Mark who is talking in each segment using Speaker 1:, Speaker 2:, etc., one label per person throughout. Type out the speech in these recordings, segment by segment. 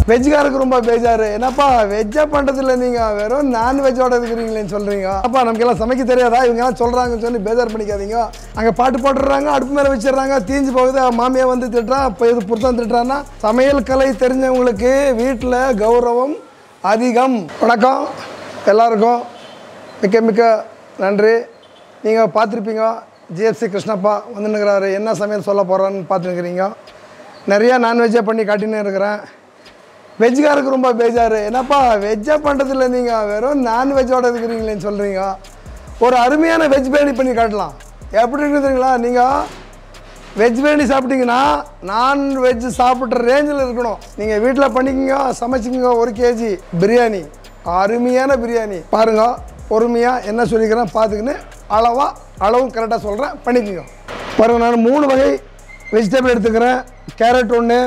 Speaker 1: வெஜ்காருக்கு ரொம்ப பேஜாரு என்னப்பா வெஜ்ஜா பண்ணுறதில்ல நீங்கள் வெறும் நான்வெஜ்ஜோட இருக்கிறீங்களேன்னு சொல்கிறீங்க அப்பா நமக்கெல்லாம் சமைக்க தெரியாதா இவங்கெல்லாம் சொல்கிறாங்கன்னு சொல்லி பேஜார் பண்ணிக்காதீங்க அங்கே பாட்டு போட்டுடுறாங்க அடுப்பு மேலே வச்சிடுறாங்க தீஞ்சு போகுது மாமியா வந்து திட்டுறா இப்போ இது புருஷன் திட்டுறான்னா சமையல் கலை தெரிஞ்சவங்களுக்கு வீட்டில் கௌரவம் அதிகம் வணக்கம் எல்லாருக்கும் மிக்க மிக்க நன்றி நீங்கள் பார்த்துருப்பீங்க ஜிஎஃப்சி கிருஷ்ணப்பா வந்துன்னுக்கிறாரு என்ன சமையல் சொல்ல போகிறான்னு பார்த்துருக்கிறீங்க நிறையா நான்வெஜ்ஜாக பண்ணி காட்டின்னு இருக்கிறேன் வெஜ்காருக்கு ரொம்ப பேஜாரு என்னப்பா வெஜ்ஜாக பண்ணுறதில்ல நீங்கள் வெறும் நான்வெஜ்ஜோட இருக்கிறீங்களேன்னு சொல்கிறீங்க ஒரு அருமையான வெஜ் பிரியாணி பண்ணி காட்டலாம் எப்படி இருக்குதுங்களா நீங்கள் வெஜ் பிரியாணி சாப்பிட்டீங்கன்னா நான்வெஜ் சாப்பிட்ற ரேஞ்சில் இருக்கணும் நீங்கள் வீட்டில் பண்ணிக்கோங்க சமைச்சிக்கோங்க ஒரு கேஜி பிரியாணி அருமையான பிரியாணி பாருங்க பொறுமையாக என்ன சொல்லிக்கிறேன் பார்த்துக்கின்னு அளவாக அளவும் கரெக்டாக சொல்கிறேன் பண்ணிக்கோங்க பாருங்க நான் மூணு வகை வெஜிடபிள் எடுத்துக்கிறேன் கேரட் ஒன்று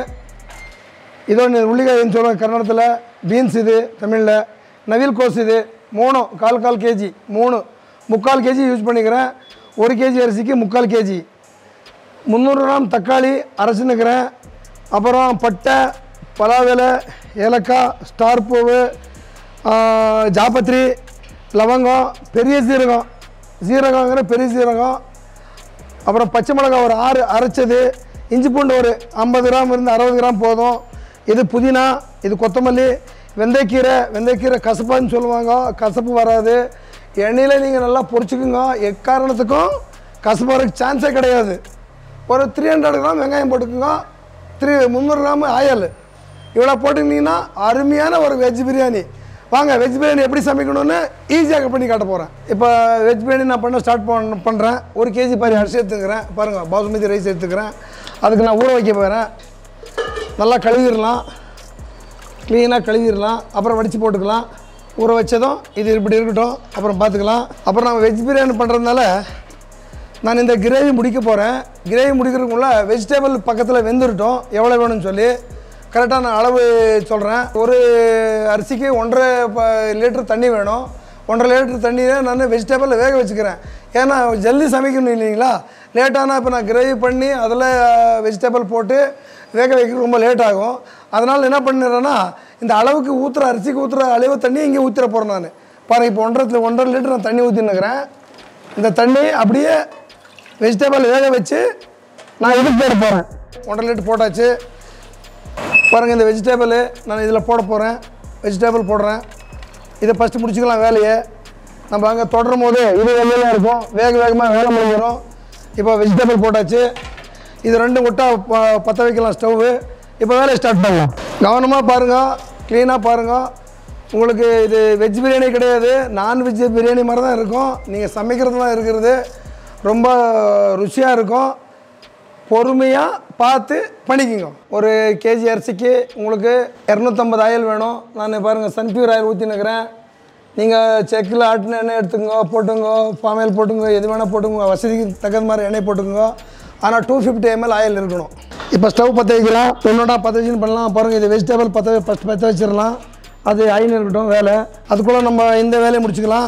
Speaker 1: இதோ ஒன்று உள்ளிக்காய்ன்னு சொல்லுவாங்க கன்னடத்தில் பீன்ஸ் இது தமிழில் நவில் கோஸ் இது மூணும் கால் கால் கேஜி மூணு முக்கால் கேஜி யூஸ் பண்ணிக்கிறேன் ஒரு கேஜி அரிசிக்கு முக்கால் கேஜி முந்நூறு கிராம் தக்காளி அரைச்சின்னுக்கிறேன் அப்புறம் பட்டை பலாவிலை ஏலக்காய் ஸ்டார் பூவு ஆ, ஜாபத்ரி லவங்கம் பெரிய சீரகம் சீரகங்கிற பெரிய சீரகம் அப்புறம் பச்சை மிளகாய் ஒரு ஆறு அரைச்சது இஞ்சி பூண்டு ஒரு ஐம்பது கிராம் இருந்து அறுபது கிராம் போதும் இது புதினா இது கொத்தமல்லி வெந்தயக்கீரை வெந்தயக்கீரை கசப்பான்னு சொல்லுவாங்க கசப்பு வராது எண்ணெயில் நீங்கள் நல்லா பொரிச்சுக்குங்க எக்காரணத்துக்கும் கசப்பு வரக்கு சான்ஸே கிடையாது ஒரு த்ரீ ஹண்ட்ரட் கிராம் வெங்காயம் போட்டுக்குங்க த்ரீ முந்நூறு கிராம் ஆயில் இவ்வளோ போட்டுக்கிட்டிங்கன்னா அருமையான ஒரு வெஜ் பிரியாணி வாங்க வெஜ் பிரியாணி எப்படி சமைக்கணும்னு ஈஸியாக பண்ணி காட்ட போகிறேன் இப்போ வெஜ் பிரியாணி நான் பண்ண ஸ்டார்ட் பண்ண பண்ணுறேன் ஒரு கேஜி பாரி அரிசி எடுத்துக்கிறேன் பாருங்கள் பாசுமதி ரைஸ் எடுத்துக்கிறேன் அதுக்கு நான் ஊற வைக்க போகிறேன் நல்லா கழுவிடலாம் க்ளீனாக கழுவிடலாம் அப்புறம் வடித்து போட்டுக்கலாம் ஊற வச்சதும் இது இப்படி இருக்கட்டும் அப்புறம் பார்த்துக்கலாம் அப்புறம் நம்ம வெஜ் பிரியாணி பண்ணுறதுனால நான் இந்த கிரேவி முடிக்க போகிறேன் கிரேவி முடிக்கிறதுக்குள்ள வெஜிடபிள் பக்கத்தில் வெந்துருட்டோம் எவ்வளோ வேணும்னு சொல்லி கரெக்டாக நான் அளவு சொல்கிறேன் ஒரு அரிசிக்கு ஒன்றரை லிட்டர் தண்ணி வேணும் ஒன்றரை லிட்டர் தண்ணியை நான் வெஜிடபிள் வேக வச்சுக்கிறேன் ஏன்னா ஜல்தி சமைக்கணும் இல்லைங்களா லேட்டானா இப்போ நான் கிரேவி பண்ணி அதில் வெஜிடபிள் போட்டு வேக வைக்க ரொம்ப லேட் ஆகும் அதனால் என்ன பண்ணிடுறேன்னா இந்த அளவுக்கு ஊற்றுற அரிசிக்கு ஊற்றுற அளவு தண்ணி இங்கே ஊற்றிட போகிறேன் நான் பாருங்க இப்போ ஒன்றரை ஒன்றரை லிட்டர் நான் தண்ணி ஊற்றினுக்கிறேன் இந்த தண்ணி அப்படியே வெஜிடபிள் வேக வச்சு நான் இதுக்கு போட போகிறேன் ஒன்றரை லிட்டர் போட்டாச்சு பாருங்கள் இந்த வெஜிடபிள் நான் இதில் போட போகிறேன் வெஜிடபிள் போடுறேன் இதை ஃபஸ்ட்டு முடிச்சுக்கலாம் வேலையை நம்ம அங்கே தொடரும் போது இது வெள்ளையாக இருக்கும் வேக வேகமாக வேலை முடிஞ்சிடும் இப்போ வெஜிடபிள் போட்டாச்சு இது ரெண்டும் விட்டா ப- பற்ற வைக்கலாம் ஸ்டவ்வு இப்போ வேலையை ஸ்டார்ட் பண்ணலாம் கவனமாக பாருங்கள் க்ளீனாக பாருங்கள் உங்களுக்கு இது வெஜ் பிரியாணி கிடையாது நான்வெஜ் பிரியாணி மாதிரி தான் இருக்கும் நீங்கள் சமைக்கிறதுலாம் இருக்கிறது ரொம்ப ருசியாக இருக்கும் பொறுமையாக பார்த்து பண்ணிக்கோங்க ஒரு கேஜி அரிசிக்கு உங்களுக்கு இரநூத்தம்பது ஆயில் வேணும் நான் பாருங்கள் சன்ஃபியூர் ஆயில் ஊற்றினுக்கிறேன் நீங்கள் செக்கில் ஆட்டின எண்ணெய் எடுத்துக்கோ போட்டுங்க பாம் ஆயில் போட்டுங்க எது வேணால் போட்டுங்க வசதிக்கு தகுந்த மாதிரி எண்ணெய் போட்டுக்கோங்க ஆனால் டூ ஃபிஃப்டி எம்எல் ஆயில் இருக்கணும் இப்போ ஸ்டவ் பற்ற வைக்கலாம் ஒன்றோட பற்ற வச்சுன்னு பண்ணலாம் பாருங்கள் இது வெஜிடபிள் பற்ற ஃபஸ்ட் பற்ற வச்சிடலாம் அது ஆயின் இருக்கட்டும் வேலை அதுக்குள்ளே நம்ம இந்த வேலையை முடிச்சுக்கலாம்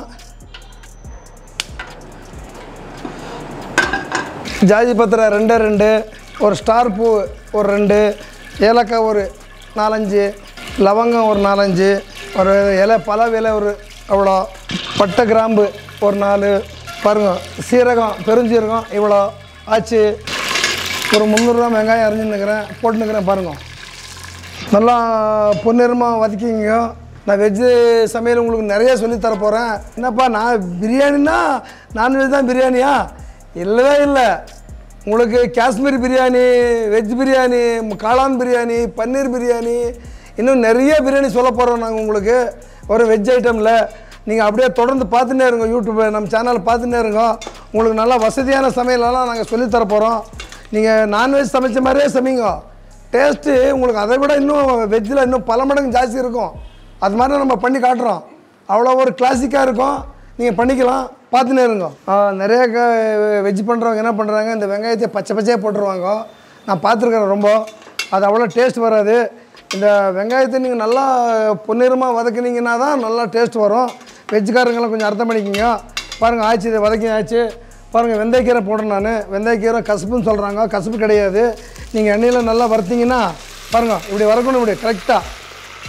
Speaker 1: ஜாதி பத்திரை ரெண்டே ரெண்டு ஒரு ஸ்டார் பூ ஒரு ரெண்டு ஏலக்காய் ஒரு நாலஞ்சு லவங்கம் ஒரு நாலஞ்சு ஒரு இலை பல இலை ஒரு அவ்வளோ பட்டை கிராம்பு ஒரு நாலு பாருங்க சீரகம் பெருஞ்சீரகம் இவ்வளோ ஆச்சு ஒரு முந்நூறுரூவா வெங்காயம் அரிஞ்சுன்னுக்கிறேன் போட்டுன்னுக்கிறேன் பாருங்க நல்லா பொன்னிறமாக வதக்கிங்க நான் வெஜ்ஜு சமையல் உங்களுக்கு நிறைய சொல்லித் தர போகிறேன் என்னப்பா நான் பிரியாணின்னா நான்வெஜ் தான் பிரியாணியா இல்லவே இல்லை உங்களுக்கு காஷ்மீர் பிரியாணி வெஜ் பிரியாணி ம- காளான் பிரியாணி பன்னீர் பிரியாணி இன்னும் நிறைய பிரியாணி சொல்ல போகிறோம் நாங்கள் உங்களுக்கு ஒரு வெஜ் ஐட்டமில் நீங்கள் அப்படியே தொடர்ந்து பார்த்துட்டே இருங்க யூடியூப்பை நம்ம சேனல் பார்த்துட்டே இருங்க உங்களுக்கு நல்லா வசதியான சமையலெல்லாம் நாங்கள் சொல்லித் தர போகிறோம் நீங்கள் நான்வெஜ் சமைச்ச மாதிரியே சமைங்க டேஸ்ட்டு உங்களுக்கு அதை விட இன்னும் வெஜ்ஜில் இன்னும் பல மடங்கு ஜாஸ்தி இருக்கும் அது மாதிரி நம்ம பண்ணி காட்டுறோம் அவ்வளோ ஒரு கிளாசிக்காக இருக்கும் நீங்கள் பண்ணிக்கலாம் பார்த்துனே இருங்க ஆ, நிறைய க வெஜ் பண்ணுறவங்க என்ன பண்ணுறாங்க இந்த வெங்காயத்தை பச்சை பச்சையாக போட்டுருவாங்க நான் பார்த்துருக்குறேன் ரொம்ப அது அவ்வளோ டேஸ்ட் வராது இந்த வெங்காயத்தை நீங்கள் நல்லா பொன்னிறமாக வதக்குனீங்கன்னா தான் நல்லா டேஸ்ட் வரும் வெஜ்ஜுக்காரங்களாம் கொஞ்சம் அர்த்தம் பண்ணிக்கிங்க பாருங்கள் ஆச்சு இதை வதக்கி ஆச்சு பாருங்கள் வெந்தயக்கீரை போடுறேன் நான் வெந்தயக்கீரை கசப்புன்னு சொல்கிறாங்க கசப்பு கிடையாது நீங்கள் எண்ணெயில் நல்லா வறுத்தீங்கன்னா பாருங்கள் இப்படி வறுக்கணும் இப்படி கரெக்டாக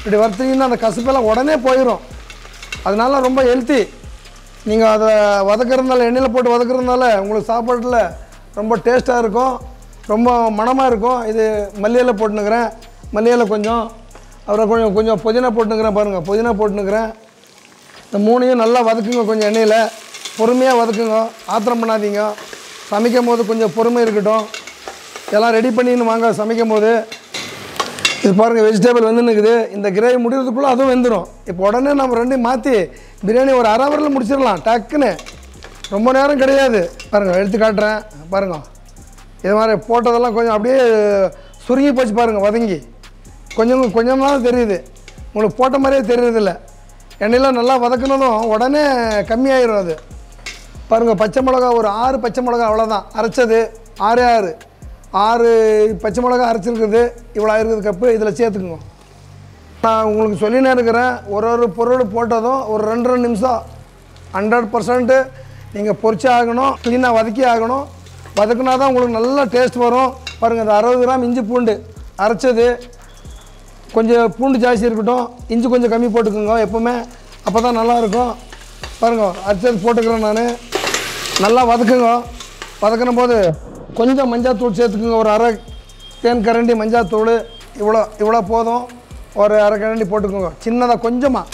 Speaker 1: இப்படி வறுத்தீங்கன்னா அந்த கசப்பெல்லாம் உடனே போயிடும் அதனால ரொம்ப ஹெல்த்தி நீங்கள் அதை வதக்குறதுனால எண்ணெயில் போட்டு வதக்குறதுனால உங்களுக்கு சாப்பாட்டில் ரொம்ப டேஸ்ட்டாக இருக்கும் ரொம்ப மணமாக இருக்கும் இது மல்லியில் போட்டுனுக்கிறேன் மல்லியில் கொஞ்சம் அப்புறம் கொஞ்சம் கொஞ்சம் புதினா போட்டுனுக்கிறேன் பாருங்கள் புதினா போட்டுனுக்கிறேன் இந்த மூணையும் நல்லா வதக்குங்க கொஞ்சம் எண்ணெயில் பொறுமையாக வதக்குங்க ஆத்திரம் பண்ணாதீங்க சமைக்கும் போது கொஞ்சம் பொறுமை இருக்கட்டும் எல்லாம் ரெடி பண்ணின்னு வாங்க சமைக்கும் போது இது பாருங்கள் வெஜிடபிள் வந்து நிற்குது இந்த கிரேவி முடிகிறதுக்குள்ளே அதுவும் வெந்துடும் இப்போ உடனே நம்ம ரெண்டையும் மாற்றி பிரியாணி ஒரு அரை ஹவரில் முடிச்சிடலாம் டக்குன்னு ரொம்ப நேரம் கிடையாது பாருங்கள் எடுத்து காட்டுறேன் பாருங்கள் இது மாதிரி போட்டதெல்லாம் கொஞ்சம் அப்படியே சுருங்கி போச்சு பாருங்கள் வதங்கி கொஞ்சம் கொஞ்சமாக தான் தெரியுது உங்களுக்கு போட்ட மாதிரியே தெரியறதில்ல எண்ணெயில் நல்லா வதக்குனதும் உடனே கம்மியாயிரும் அது பாருங்கள் பச்சை மிளகா ஒரு ஆறு பச்சை மிளகா அவ்வளோதான் அரைச்சது ஆறு ஆறு ஆறு பச்சை மிளகா அரைச்சிருக்குது இவ்வளோ இருக்குது கப்பு இதில் சேர்த்துக்குங்க நான் உங்களுக்கு சொல்லினே இருக்கிறேன் ஒரு ஒரு பொருள் போட்டதும் ஒரு ரெண்டு ரெண்டு நிமிஷம் ஹண்ட்ரட் பர்சன்ட்டு நீங்கள் பொரிச்சு ஆகணும் க்ளீனாக வதக்கி ஆகணும் வதக்குனா தான் உங்களுக்கு நல்ல டேஸ்ட் வரும் பாருங்கள் இந்த அறுபது கிராம் இஞ்சி பூண்டு அரைச்சது கொஞ்சம் பூண்டு ஜாஸ்தி இருக்கட்டும் இஞ்சி கொஞ்சம் கம்மி போட்டுக்கோங்க எப்போவுமே அப்போ தான் நல்லாயிருக்கும் பாருங்க அரைச்சது போட்டுக்கிறேன் நான் நல்லா வதக்குங்க வதக்கின போது கொஞ்சம் மஞ்சாத்தூள் சேர்த்துக்குங்க ஒரு அரை தேன் கரண்டி மஞ்சாத்தூள் இவ்வளோ இவ்வளோ போதும் ஒரு அரை கரண்டி போட்டுக்கோங்க சின்னதாக கொஞ்சமாக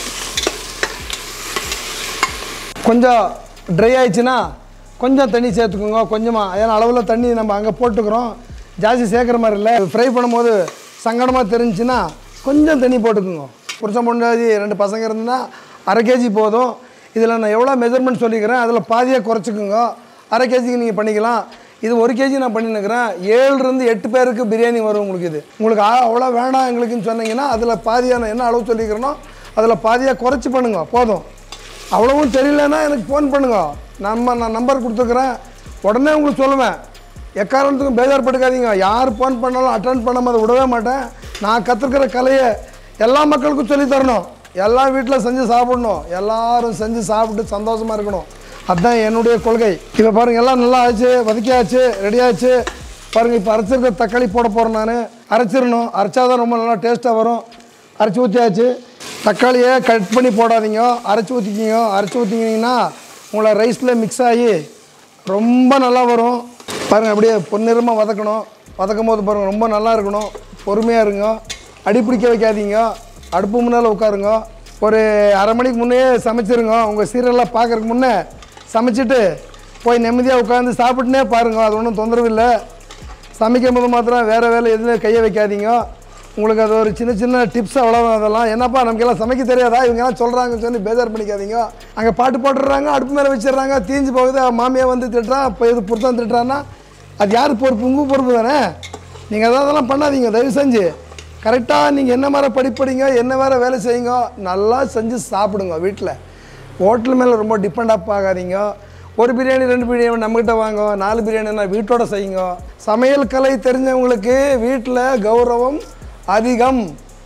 Speaker 1: கொஞ்சம் ட்ரை ஆயிடுச்சுன்னா கொஞ்சம் தண்ணி சேர்த்துக்கோங்க கொஞ்சமாக ஏன்னா அளவில் தண்ணி நம்ம அங்கே போட்டுக்கிறோம் ஜாஸ்தி சேர்க்குற மாதிரி இல்லை ஃப்ரை பண்ணும்போது சங்கடமாக தெரிஞ்சுன்னா கொஞ்சம் தண்ணி போட்டுக்கோங்க புருஷன் பொண்டாதி ரெண்டு பசங்க இருந்துன்னா அரை கேஜி போதும் இதில் நான் எவ்வளோ மெஷர்மெண்ட் சொல்லிக்கிறேன் அதில் பாதியாக குறைச்சிக்கோங்க அரை கேஜிக்கு நீங்கள் பண்ணிக்கலாம் இது ஒரு கேஜி நான் பண்ணினுக்கிறேன் ஏழுலேருந்து எட்டு பேருக்கு பிரியாணி வரும் உங்களுக்கு இது உங்களுக்கு ஆ- அவ்வளோ வேணாம் எங்களுக்குன்னு சொன்னீங்கன்னா அதில் பாதியாக நான் என்ன அளவு சொல்லிக்கிறேனோ அதில் பாதியாக குறைச்சி பண்ணுங்க போதும் அவ்வளவும் தெரியலன்னா எனக்கு ஃபோன் பண்ணுங்க நம்ம நான் நம்பர் கொடுத்துக்கிறேன் உடனே உங்களுக்கு சொல்லுவேன் எக்காரணத்துக்கும் பேஜார் பட்டுக்காதீங்க யார் ஃபோன் பண்ணாலும் அட்டன் பண்ணாமல் அதை விடவே மாட்டேன் நான் கற்றுக்கிற கலையை எல்லா மக்களுக்கும் சொல்லித் தரணும் எல்லா வீட்டில் செஞ்சு சாப்பிடணும் எல்லாரும் செஞ்சு சாப்பிட்டு சந்தோஷமாக இருக்கணும் அதுதான் என்னுடைய கொள்கை இப்போ பாருங்கள் எல்லாம் நல்லா ஆச்சு வதக்கியாச்சு ரெடியாச்சு பாருங்கள் இப்போ அரைச்சிருக்க தக்காளி போட போகிறேன் நான் அரைச்சிடணும் அரைச்சாதான் ரொம்ப நல்லா டேஸ்ட்டாக வரும் அரைச்சி ஊற்றியாச்சு தக்காளியை கட் பண்ணி போடாதீங்க அரைச்சி ஊற்றிக்கிங்க அரைச்சி ஊற்றிக்கிங்கன்னா உங்களை ரைஸில் மிக்ஸ் ஆகி ரொம்ப நல்லா வரும் பாருங்கள் அப்படியே பொன்னிறமாக வதக்கணும் வதக்கும் போது பாருங்கள் ரொம்ப நல்லா இருக்கணும் பொறுமையாக இருங்க அடி பிடிக்க வைக்காதீங்க அடுப்பு முன்னால் உட்காருங்க ஒரு அரை மணிக்கு முன்னே சமைச்சிருங்க உங்கள் சீரியல்லாம் பார்க்கறதுக்கு முன்னே சமைச்சிட்டு போய் நிம்மதியாக உட்காந்து சாப்பிட்டுனே பாருங்க அது ஒன்றும் தொந்தரவு இல்லை சமைக்கும் போது மாத்திரம் வேறு வேலை எதுவும் கையை வைக்காதீங்க உங்களுக்கு அது ஒரு சின்ன சின்ன டிப்ஸ் அவ்வளோதான் அதெல்லாம் என்னப்பா நமக்கெல்லாம் சமைக்க தெரியாதா இவங்கெல்லாம் சொல்கிறாங்கன்னு சொல்லி பேஜார் பண்ணிக்காதீங்க அங்கே பாட்டு போட்டுடுறாங்க அடுப்பு மேலே வச்சிடுறாங்க தீஞ்சு போகுது மாமியை வந்து திட்டுறான் இப்போ இது புருஷன் திட்டுறான்னா அது யார் பொறுப்பு உங்கள் பொறுப்பு தானே நீங்கள் அதான் அதெல்லாம் பண்ணாதீங்க தயவு செஞ்சு கரெக்டாக நீங்கள் என்ன மாதிரி படிப்படிங்க என்ன வேறு வேலை செய்யுங்க நல்லா செஞ்சு சாப்பிடுங்க வீட்டில் ஹோட்டல் மேலே ரொம்ப டிபெண்ட் அப் ஆகாதீங்க ஒரு பிரியாணி ரெண்டு பிரியாணி நம்மக்கிட்ட வாங்க நாலு பிரியாணினா வீட்டோட செய்யுங்க சமையல் கலை தெரிஞ்சவங்களுக்கு வீட்டில் கௌரவம் அதிகம்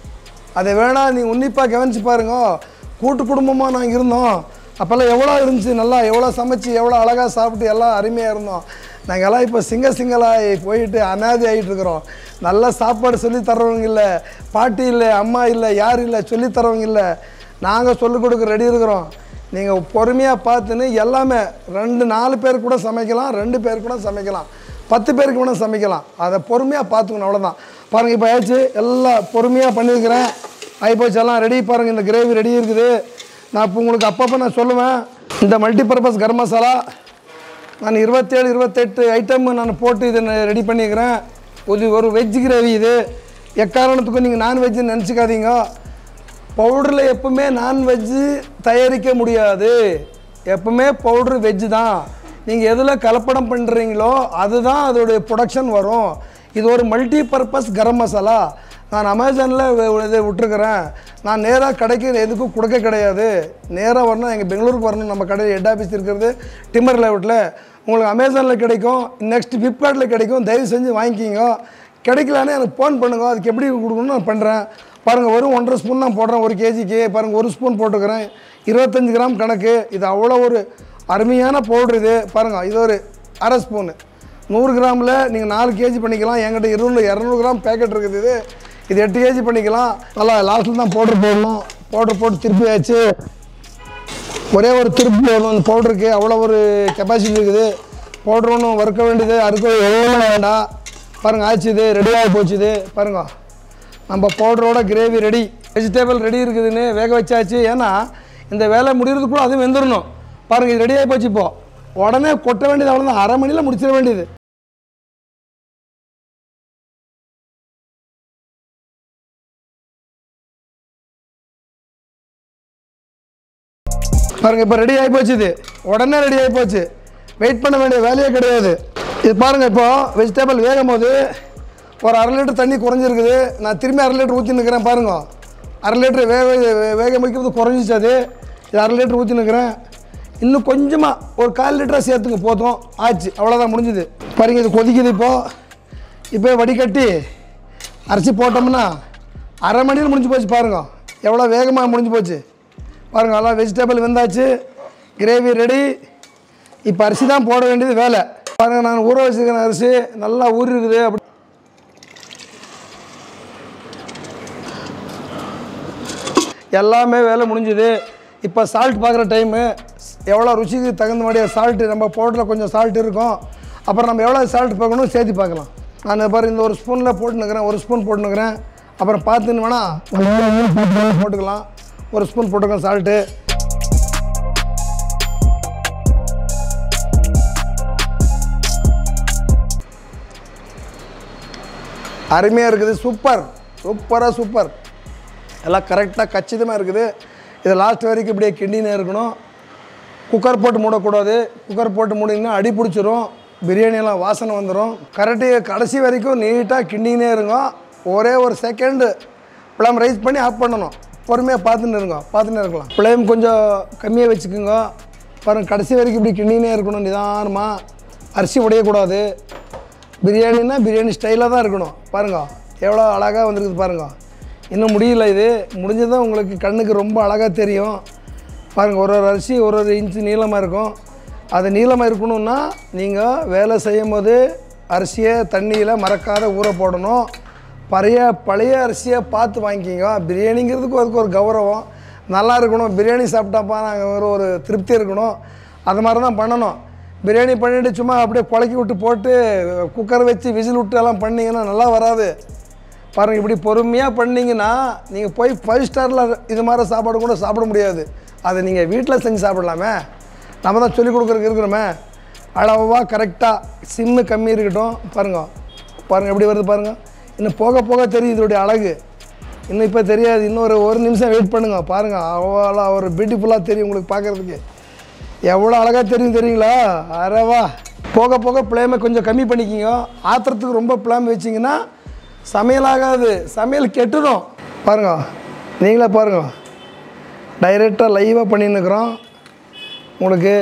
Speaker 1: அதை வேணா நீ உன்னிப்பாக கவனிச்சு பாருங்க கூட்டு குடும்பமாக நாங்கள் இருந்தோம் அப்போல்லாம் எவ்வளோ இருந்துச்சு நல்லா எவ்வளோ சமைச்சு எவ்வளோ அழகாக சாப்பிட்டு எல்லாம் அருமையாக இருந்தோம் நாங்கள்லாம் இப்போ சிங்க சிங்கலாகி போயிட்டு அனாதி ஆகிட்டு இருக்கிறோம் நல்ல சாப்பாடு சொல்லி தர்றவங்க இல்லை பாட்டி இல்லை அம்மா இல்லை யார் இல்லை சொல்லி தரவங்க இல்லை நாங்கள் சொல்லிக் கொடுக்க ரெடி இருக்கிறோம் நீங்கள் பொறுமையாக பார்த்துன்னு எல்லாமே ரெண்டு நாலு பேர் கூட சமைக்கலாம் ரெண்டு பேர் கூட சமைக்கலாம் பத்து பேருக்கு கூட சமைக்கலாம் அதை பொறுமையாக பார்த்துக்கணும் அவ்வளோதான் பாருங்கள் இப்போ ஆயிடுச்சு எல்லாம் பொறுமையாக பண்ணியிருக்கிறேன் ஆகிப்போச்சு எல்லாம் ரெடி பாருங்கள் இந்த கிரேவி ரெடி இருக்குது நான் இப்போ உங்களுக்கு அப்பப்போ நான் சொல்லுவேன் இந்த மல்டிபர்பஸ் கரம் மசாலா நான் இருபத்தேழு இருபத்தெட்டு ஐட்டம் நான் போட்டு இதை ரெடி பண்ணிக்கிறேன் ஒரு ஒரு வெஜ் கிரேவி இது எக்காரணத்துக்கும் நீங்கள் நான்வெஜ்ஜு நினச்சிக்காதீங்க பவுடரில் எப்பவுமே நான்வெஜ்ஜு தயாரிக்க முடியாது எப்பவுமே பவுட்ரு வெஜ்ஜு தான் நீங்கள் எதில் கலப்படம் பண்ணுறீங்களோ அதுதான் அதோடைய ப்ரொடக்ஷன் வரும் இது ஒரு மல்டி பர்பஸ் கரம் மசாலா நான் அமேசானில் இதை விட்டுருக்குறேன் நான் நேராக கடைக்கு எதுக்கும் கொடுக்க கிடையாது நேராக வரணும் எங்கள் பெங்களூருக்கு வரணும் நம்ம கடையில் ஹெட் ஆஃபீஸ் இருக்கிறது டிம்மர் லேவுட்டில் உங்களுக்கு அமேசானில் கிடைக்கும் நெக்ஸ்ட் ஃப்ளிப்கார்ட்டில் கிடைக்கும் தயவு செஞ்சு வாங்கிக்கிங்க கிடைக்கலன்னு எனக்கு ஃபோன் பண்ணுங்க அதுக்கு எப்படி கொடுக்கணும்னு நான் பண்ணுறேன் பாருங்கள் வெறும் ஒன்றரை ஸ்பூன் நான் போடுறேன் ஒரு கேஜிக்கு பாருங்கள் ஒரு ஸ்பூன் போட்டுக்கிறேன் இருபத்தஞ்சி கிராம் கணக்கு இது அவ்வளோ ஒரு அருமையான பவுட்ரு இது பாருங்கள் இது ஒரு அரை ஸ்பூனு நூறு கிராமில் நீங்கள் நாலு கேஜி பண்ணிக்கலாம் என்கிட்ட இருநூறு இரநூறு கிராம் பேக்கெட் இருக்குது இது இது எட்டு கேஜி பண்ணிக்கலாம் நல்லா லாஸ்ட்டில் தான் பவுடர் போடணும் பவுடர் போட்டு திருப்பி ஆச்சு ஒரே ஒரு திருப்பி போடணும் அந்த பவுடருக்கு அவ்வளோ ஒரு கெப்பாசிட்டி இருக்குது பவுடர் ஒன்றும் வறுக்க வேண்டியது அறுக்க எவ்வளோ வேண்டாம் பாருங்கள் ஆச்சு இது ரெடியாகி போச்சு இது பாருங்க நம்ம பவுடரோட கிரேவி ரெடி வெஜிடபிள் ரெடி இருக்குதுன்னு வேக வச்சாச்சு ஏன்னா இந்த வேலை முடிகிறதுக்குள்ள அதுவும் வெந்துடணும் பாருங்கள் இது ரெடியாகி போச்சு இப்போ உடனே கொட்ட வேண்டியது அவ்வளோதான் அரை மணியில் முடிச்சிட வேண்டியது பாருங்க இப்போ ரெடி ஆகி போச்சு இது உடனே ரெடி ஆகி போச்சு வெயிட் பண்ண வேண்டிய வேலையே கிடையாது இது பாருங்க இப்போ வெஜிடபிள் வேகும் போது ஒரு அரை லிட்டர் தண்ணி குறைஞ்சிருக்குது நான் திரும்பி அரை லிட்டர் ஊற்றி நிற்கிறேன் பாருங்க அரை லிட்டர் வேக வே- வேக வைக்கிறது குறைஞ்சிச்சு அது இது அரை லிட்டர் ஊற்றி நிற்கிறேன் இன்னும் கொஞ்சமாக ஒரு கால் லிட்டராக சேர்த்துங்க போதும் ஆச்சு அவ்வளோதான் முடிஞ்சுது பாருங்க இது கொதிக்குது இப்போது இப்போ வடிகட்டி அரைச்சி போட்டோம்னா அரை மணியில் முடிஞ்சு போச்சு பாருங்க எவ்வளோ வேகமாக முடிஞ்சு போச்சு பாருங்க நல்லா வெஜிடபிள் வெந்தாச்சு கிரேவி ரெடி இப்போ அரிசி தான் போட வேண்டியது வேலை பாருங்க நான் ஊற வச்சுருக்கேன் அரிசி நல்லா ஊறி இருக்குது அப்படி எல்லாமே வேலை முடிஞ்சுது இப்போ சால்ட் பார்க்குற டைமு எவ்வளோ ருசிக்கு தகுந்த மாதிரியே சால்ட்டு நம்ம பவுடரில் கொஞ்சம் சால்ட் இருக்கும் அப்புறம் நம்ம எவ்வளோ சால்ட் பார்க்கணும் சேர்த்து பார்க்கலாம் நான் பாரு இந்த ஒரு ஸ்பூனில் போட்டுனுக்கிறேன் ஒரு ஸ்பூன் போட்டுனுக்கிறேன் அப்புறம் பார்த்துன்னு வேணால் போட்டுக்கலாம் ஒரு ஸ்பூன் போட்டுக்கலாம் சால்ட்டு அருமையாக இருக்குது சூப்பர் சூப்பராக சூப்பர் எல்லாம் கரெக்டாக கச்சிதமாக இருக்குது இது லாஸ்ட் வரைக்கும் இப்படியே கிண்டினே இருக்கணும் குக்கர் போட்டு மூடக்கூடாது குக்கர் போட்டு மூடிங்கன்னா அடி பிடிச்சிரும் பிரியாணியெல்லாம் வாசனை வந்துடும் கரெக்டு கடைசி வரைக்கும் நீட்டாக கிண்டினே இருங்க ஒரே ஒரு செகண்டு ஃப்ளேம் ரைஸ் பண்ணி ஆஃப் பண்ணணும் பொறுமையாக பார்த்துன்னு இருங்க பார்த்துன்னு இருக்கலாம் ஃப்ளேம் கொஞ்சம் கம்மியாக வச்சுக்கோங்க பாருங்க கடைசி வரைக்கும் இப்படி கிண்டினே இருக்கணும் நிதானமாக அரிசி உடையக்கூடாது பிரியாணின்னா பிரியாணி ஸ்டைலாக தான் இருக்கணும் பாருங்க எவ்வளோ அழகாக வந்திருக்குது பாருங்க இன்னும் முடியல இது முடிஞ்சதும் உங்களுக்கு கண்ணுக்கு ரொம்ப அழகாக தெரியும் பாருங்கள் ஒரு ஒரு அரிசி ஒரு ஒரு இன்ச்சு நீளமாக இருக்கும் அது நீளமாக இருக்கணும்னா நீங்கள் வேலை செய்யும் போது அரிசியை தண்ணியில் மறக்காத ஊற போடணும் பழைய பழைய அரிசியை பார்த்து வாங்கிக்கிங்க பிரியாணிங்கிறதுக்கு அதுக்கு ஒரு கௌரவம் நல்லா இருக்கணும் பிரியாணி சாப்பிட்டாப்பா நாங்கள் ஒரு ஒரு திருப்தி இருக்கணும் அது மாதிரி தான் பண்ணணும் பிரியாணி பண்ணிவிட்டு சும்மா அப்படியே குழக்கி விட்டு போட்டு குக்கர் வச்சு விசில் விட்டு எல்லாம் பண்ணிங்கன்னா நல்லா வராது பாருங்கள் இப்படி பொறுமையாக பண்ணீங்கன்னா நீங்கள் போய் ஃபைவ் ஸ்டாரில் இது மாதிரி சாப்பாடு கூட சாப்பிட முடியாது அதை நீங்கள் வீட்டில் செஞ்சு சாப்பிடலாமே நம்ம தான் சொல்லிக் கொடுக்குறதுக்கு இருக்கிறோமே அளவாக கரெக்டாக சிம்மு கம்மி இருக்கட்டும் பாருங்க பாருங்கள் எப்படி வருது பாருங்கள் இன்னும் போக போக தெரியும் இதோடைய அழகு இன்னும் இப்போ தெரியாது இன்னும் ஒரு ஒரு நிமிஷம் வெயிட் பண்ணுங்கள் பாருங்கள் அவ்வளோ ஒரு பியூட்டிஃபுல்லாக தெரியும் உங்களுக்கு பார்க்குறதுக்கு எவ்வளோ அழகாக தெரியும் தெரியுங்களா அரவா போக போக ஃப்ளேமை கொஞ்சம் கம்மி பண்ணிக்கிங்க ஆத்திரத்துக்கு ரொம்ப ஃப்ளேம் வச்சிங்கன்னா சமையல் ஆகாது சமையல் கெட்டுடும் பாருங்க நீங்களே பாருங்க டைரெக்டாக லைவாக பண்ணின்னுக்குறோம் உங்களுக்கு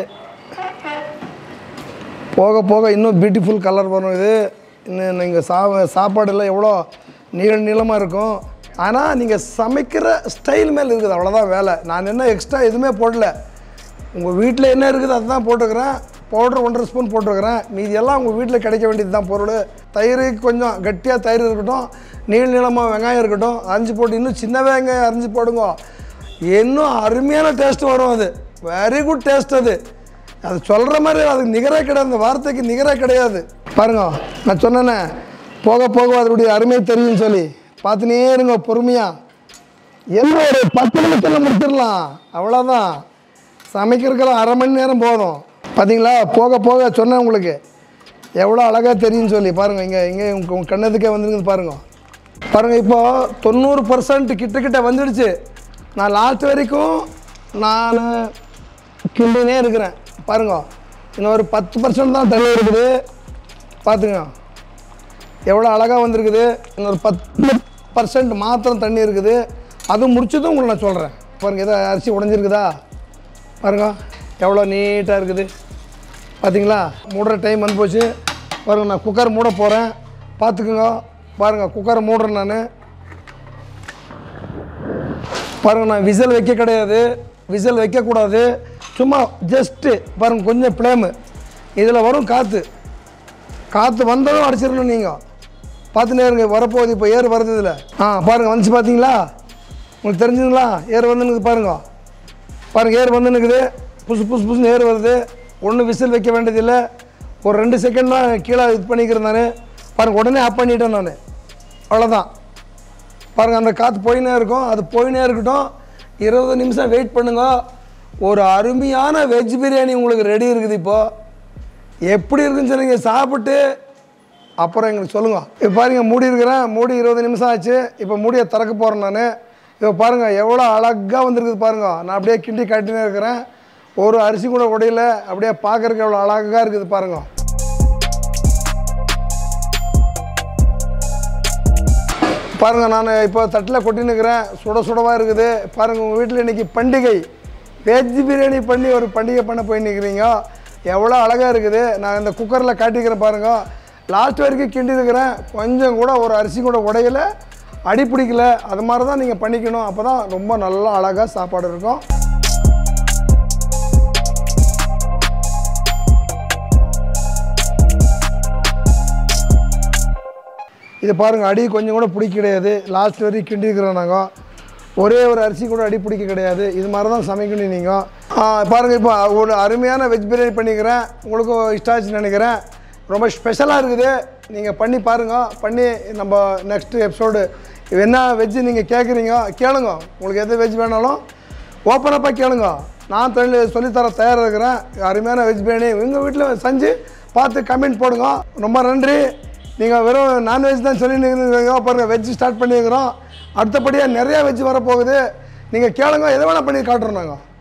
Speaker 1: போக போக இன்னும் பியூட்டிஃபுல் கலர் வரும் இது இன்னும் நீங்கள் சா சாப்பாடெல்லாம் எவ்வளோ நீள நீளமாக இருக்கும் ஆனால் நீங்கள் சமைக்கிற ஸ்டைல் மேலே இருக்குது அவ்வளோதான் வேலை நான் என்ன எக்ஸ்ட்ரா எதுவுமே போடல உங்கள் வீட்டில் என்ன இருக்குது அதுதான் போட்டுக்கிறேன் பவுடர் ஒன்றரை ஸ்பூன் போட்டுருக்கிறேன் மீதி எல்லாம் உங்கள் வீட்டில் கிடைக்க வேண்டியது தான் பொருள் தயிருக்கு கொஞ்சம் கட்டியாக தயிர் இருக்கட்டும் நீள நீளமாக வெங்காயம் இருக்கட்டும் அரிஞ்சு போட்டு இன்னும் சின்ன வெங்காயம் அரிஞ்சு போடுங்க இன்னும் அருமையான டேஸ்ட் வரும் அது வெரி குட் டேஸ்ட் அது அது சொல்கிற மாதிரி அதுக்கு நிகரே கிடையாது அந்த வார்த்தைக்கு நிகரே கிடையாது பாருங்க நான் சொன்னேனே போக போக அதனுடைய அருமை தெரியும்னு சொல்லி பார்த்துனே இருங்க பொறுமையாக என்ன ஒரு பத்து நிமிஷத்தில் முடிச்சிடலாம் அவ்வளோதான் சமைக்கிறதுக்கெல்லாம் அரை மணி நேரம் போதும் பார்த்தீங்களா போக போக சொன்னேன் உங்களுக்கு எவ்வளோ அழகாக தெரியும்னு சொல்லி பாருங்கள் இங்கே இங்கே உங்கள் கண்ணதுக்கே வந்துருக்குது பாருங்கள் பாருங்கள் இப்போ தொண்ணூறு பர்சன்ட் கிட்ட கிட்ட வந்துடுச்சு நான் லாஸ்ட் வரைக்கும் நான் கிண்டினே இருக்கிறேன் பாருங்க இன்னும் ஒரு பத்து பர்சன்ட் தான் தண்ணி இருக்குது பார்த்துங்க எவ்வளோ அழகாக வந்திருக்குது இன்னொரு பத்து பர்சன்ட் மாத்திரம் தண்ணி இருக்குது அது முடிச்சதும் உங்களுக்கு நான் சொல்கிறேன் பாருங்கள் எதோ அரிசி உடஞ்சிருக்குதா பாருங்க எவ்வளோ நீட்டாக இருக்குது பார்த்தீங்களா மூடுற டைம் வந்து போச்சு பாருங்க நான் குக்கர் மூட போகிறேன் பார்த்துக்குங்க பாருங்கள் குக்கர் மூடுறேன் நான் பாருங்க நான் விசில் வைக்க கிடையாது விசில் வைக்கக்கூடாது சும்மா ஜஸ்ட்டு பாருங்க கொஞ்சம் ஃப்ளேமு இதில் வரும் காற்று காற்று வந்ததும் அடிச்சிடணும் நீங்கள் பார்த்துனே இருங்க வரப்போகுது இப்போ ஏர் வருது இதில் ஆ பாருங்கள் வந்துச்சு பார்த்தீங்களா உங்களுக்கு தெரிஞ்சுங்களா ஏர் வந்துன்னு பாருங்க பாருங்கள் ஏர் வந்து நிற்குது புசு புசு புசுன்னு ஏர் வருது ஒன்றும் விசில் வைக்க வேண்டியதில்லை ஒரு ரெண்டு செகண்ட் தான் கீழே இது பண்ணிக்கிறேன் நான் பாருங்கள் உடனே ஆஃப் பண்ணிட்டேன் நான் அவ்வளோதான் பாருங்கள் அந்த காற்று போயினே இருக்கும் அது போயினே இருக்கட்டும் இருபது நிமிஷம் வெயிட் பண்ணுங்க ஒரு அருமையான வெஜ் பிரியாணி உங்களுக்கு ரெடி இருக்குது இப்போது எப்படி இருக்குன்னு சொல்லி நீங்கள் சாப்பிட்டு அப்புறம் எங்களுக்கு சொல்லுங்கள் இப்போ பாருங்கள் மூடி இருக்கிறேன் மூடி இருபது நிமிஷம் ஆச்சு இப்போ மூடியை திறக்க போகிறேன் நான் இப்போ பாருங்கள் எவ்வளோ அழகாக வந்திருக்குது பாருங்கள் நான் அப்படியே கிண்டி காட்டினே இருக்கிறேன் ஒரு அரிசி கூட உடையல அப்படியே பார்க்கறதுக்கு எவ்வளோ அழகாக இருக்குது பாருங்கள் பாருங்கள் நான் இப்போ தட்டில் கொட்டினுக்கிறேன் சுட சுடவாக இருக்குது பாருங்கள் உங்கள் வீட்டில் இன்றைக்கி பண்டிகை வெஜ் பிரியாணி பண்ணி ஒரு பண்டிகை பண்ண போய் நிற்கிறீங்க எவ்வளோ அழகாக இருக்குது நான் இந்த குக்கரில் காட்டிக்கிறேன் பாருங்கள் லாஸ்ட் வரைக்கும் கிண்டி இருக்கிறேன் கொஞ்சம் கூட ஒரு அரிசி கூட உடையல அடி பிடிக்கல அது மாதிரி தான் நீங்கள் பண்ணிக்கணும் அப்போ தான் ரொம்ப நல்லா அழகாக சாப்பாடு இருக்கும் இது பாருங்கள் அடி கொஞ்சம் கூட பிடிக்க கிடையாது லாஸ்ட் வரைக்கும் கிண்டிருக்கிறோம் நாங்கள் ஒரே ஒரு அரிசி கூட அடி பிடிக்க கிடையாது இது மாதிரி தான் சமைக்கணும் நீங்கள் பாருங்கள் இப்போ ஒரு அருமையான வெஜ் பிரியாணி பண்ணிக்கிறேன் உங்களுக்கும் இஷ்டாச்சுன்னு நினைக்கிறேன் ரொம்ப ஸ்பெஷலாக இருக்குது நீங்கள் பண்ணி பாருங்கள் பண்ணி நம்ம நெக்ஸ்ட் எபிசோடு என்ன வெஜ்ஜு நீங்கள் கேட்குறீங்க கேளுங்க உங்களுக்கு எது வெஜ் வேணாலும் ஓப்பனப்பாக கேளுங்க நான் தொழில் சொல்லித்தர தயாராக இருக்கிறேன் அருமையான வெஜ் பிரியாணி உங்கள் வீட்டில் செஞ்சு பார்த்து கமெண்ட் போடுங்க ரொம்ப நன்றி நீங்கள் வெறும் நான்வெஜ் தான் சொல்லி நீங்கள் பாருங்கள் வெஜ் ஸ்டார்ட் பண்ணியிருக்கிறோம் அடுத்தபடியாக நிறையா வெஜ் வரப்போகுது நீங்கள் கேளுங்க எதை வேணால் பண்ணி காட்டுறோம் நாங்கள்